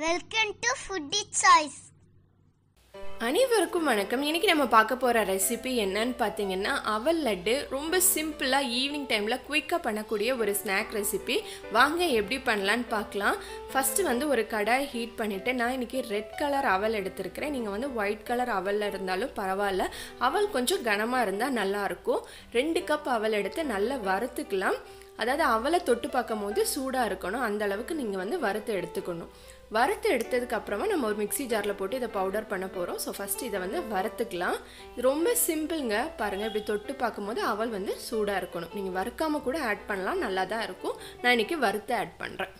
welcome to foodie choice அனைவருக்கும் வணக்கம் இன்னைக்கு நம்ம பார்க்க போகிற ரெசிபி என்னன்னு பார்த்தீங்கன்னா அவல் லட்டு ரொம்ப சிம்பிளாக ஈவினிங் டைமில் குயிக்காக பண்ணக்கூடிய ஒரு ஸ்நாக் ரெசிபி வாங்க எப்படி பண்ணலான்னு பார்க்கலாம் ஃபஸ்ட்டு வந்து ஒரு கடாய் ஹீட் பண்ணிவிட்டு நான் இன்றைக்கி ரெட் கலர் அவல் எடுத்திருக்கிறேன் நீங்கள் வந்து ஒயிட் கலர் அவலில் இருந்தாலும் பரவாயில்ல அவல் கொஞ்சம் கனமாக இருந்தால் நல்லாயிருக்கும் ரெண்டு கப் அவல் எடுத்து நல்லா வறுத்துக்கலாம் அதாவது அவலை தொட்டு பார்க்கும் போது சூடாக இருக்கணும் அந்த அளவுக்கு நீங்கள் வந்து வறுத்து எடுத்துக்கணும் வறுத்து எடுத்ததுக்கு அப்புறமா நம்ம ஒரு மிக்ஸி ஜாரில் போட்டு இதை பவுடர் பண்ண போகிறோம் ஸோ ஃபஸ்ட்டு இதை வந்து வறுத்துக்கலாம் இது ரொம்ப சிம்பிளுங்க பாருங்கள் இப்படி தொட்டு பார்க்கும்போது அவல் வந்து சூடாக இருக்கணும் நீங்கள் வறுக்காமல் கூட ஆட் பண்ணலாம் நல்லா தான் இருக்கும் நான் இன்றைக்கி வறுத்து ஆட் பண்ணுறேன்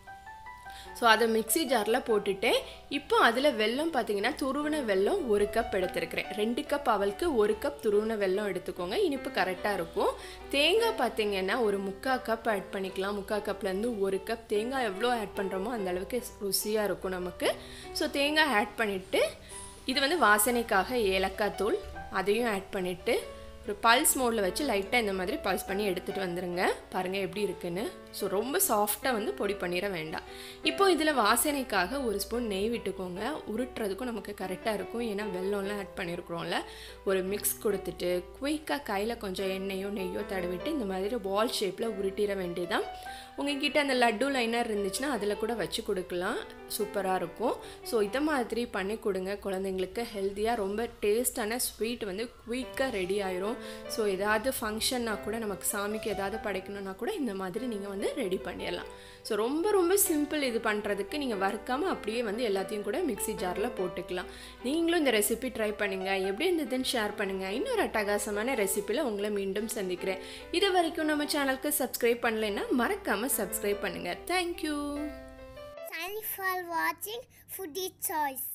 ஸோ அதை மிக்ஸி ஜாரில் போட்டுட்டு இப்போ அதில் வெல்லம் பார்த்தீங்கன்னா துருவின வெல்லம் ஒரு கப் எடுத்துருக்கிறேன் ரெண்டு கப் அவளுக்கு ஒரு கப் துருவின வெல்லம் எடுத்துக்கோங்க இனிப்பு கரெக்டாக இருக்கும் தேங்காய் பார்த்தீங்கன்னா ஒரு முக்கால் கப் ஆட் பண்ணிக்கலாம் முக்கால் கப்லேருந்து ஒரு கப் தேங்காய் எவ்வளோ ஆட் பண்ணுறோமோ அந்த அளவுக்கு ருசியாக இருக்கும் நமக்கு ஸோ தேங்காய் ஆட் பண்ணிவிட்டு இது வந்து வாசனைக்காக ஏலக்காய் தூள் அதையும் ஆட் பண்ணிவிட்டு ஒரு பல்ஸ் மோடில் வச்சு லைட்டாக இந்த மாதிரி பல்ஸ் பண்ணி எடுத்துகிட்டு வந்துடுங்க பாருங்கள் எப்படி இருக்குன்னு ஸோ ரொம்ப சாஃப்டாக வந்து பொடி பண்ணிட வேண்டாம் இப்போ இதில் வாசனைக்காக ஒரு ஸ்பூன் நெய் விட்டுக்கோங்க உருட்டுறதுக்கும் நமக்கு கரெக்டாக இருக்கும் ஏன்னா வெள்ளம்லாம் ஆட் பண்ணியிருக்கிறோம்ல ஒரு மிக்ஸ் கொடுத்துட்டு குயிக்காக கையில் கொஞ்சம் எண்ணெயோ நெய்யோ தடவிட்டு இந்த மாதிரி பால் ஷேப்பில் உருட்டிட வேண்டியதான் உங்ககிட்ட அந்த லட்டு லைனர் இருந்துச்சுன்னா அதில் கூட வச்சு கொடுக்கலாம் சூப்பராக இருக்கும் ஸோ இதை மாதிரி பண்ணி கொடுங்க குழந்தைங்களுக்கு ஹெல்த்தியாக ரொம்ப டேஸ்டான ஸ்வீட் வந்து குயிக்காக ரெடி ஆயிரும் ஸோ ஏதாவது ஃபங்க்ஷன்னா கூட நமக்கு சாமிக்கு ஏதாவது படைக்கணும்னா கூட இந்த மாதிரி நீங்கள் வந்து ரெடி பண்ணிடலாம் ஸோ ரொம்ப ரொம்ப சிம்பிள் இது பண்ணுறதுக்கு நீங்கள் வறுக்காமல் அப்படியே வந்து எல்லாத்தையும் கூட மிக்ஸி ஜாரில் போட்டுக்கலாம் நீங்களும் இந்த ரெசிபி ட்ரை பண்ணுங்கள் எப்படி இருந்ததுன்னு ஷேர் பண்ணுங்கள் இன்னொரு அட்டகாசமான ரெசிப்பியில் உங்களை மீண்டும் சந்திக்கிறேன் இது வரைக்கும் நம்ம சேனலுக்கு சப்ஸ்கிரைப் பண்ணலைன்னா மறக்காமல் சப்ஸ்கிரைப் பண்ணுங்கள் தேங்க்யூ தேங்க்ஸ் ஃபார் வாட்சிங் ஃபுட்டி சாய்ஸ்